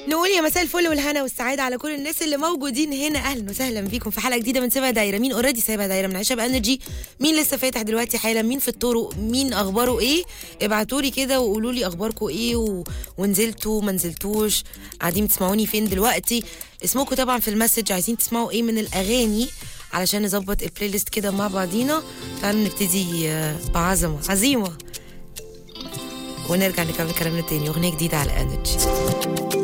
نقول يا مساء الفل والهنا والسعادة على كل الناس اللي موجودين هنا أهلا وسهلا بيكم في حلقة جديدة من سيبها دايرة مين اوريدي سايبها دايرة من عشاب انرجي مين لسه فاتح دلوقتي حالا مين في الطرق مين أخباره إيه ابعتوا لي كده وقولوا لي أخباركم إيه و... ونزلتوا ما نزلتوش قاعدين بتسمعوني فين دلوقتي اسمكم طبعا في المسج عايزين تسمعوا إيه من الأغاني علشان نظبط البلاي ليست كده مع بعضينا تعالوا نبتدي آه، بعظمة عزيمة ونرجع نكمل كلامنا تاني أغنية جديدة على انرجي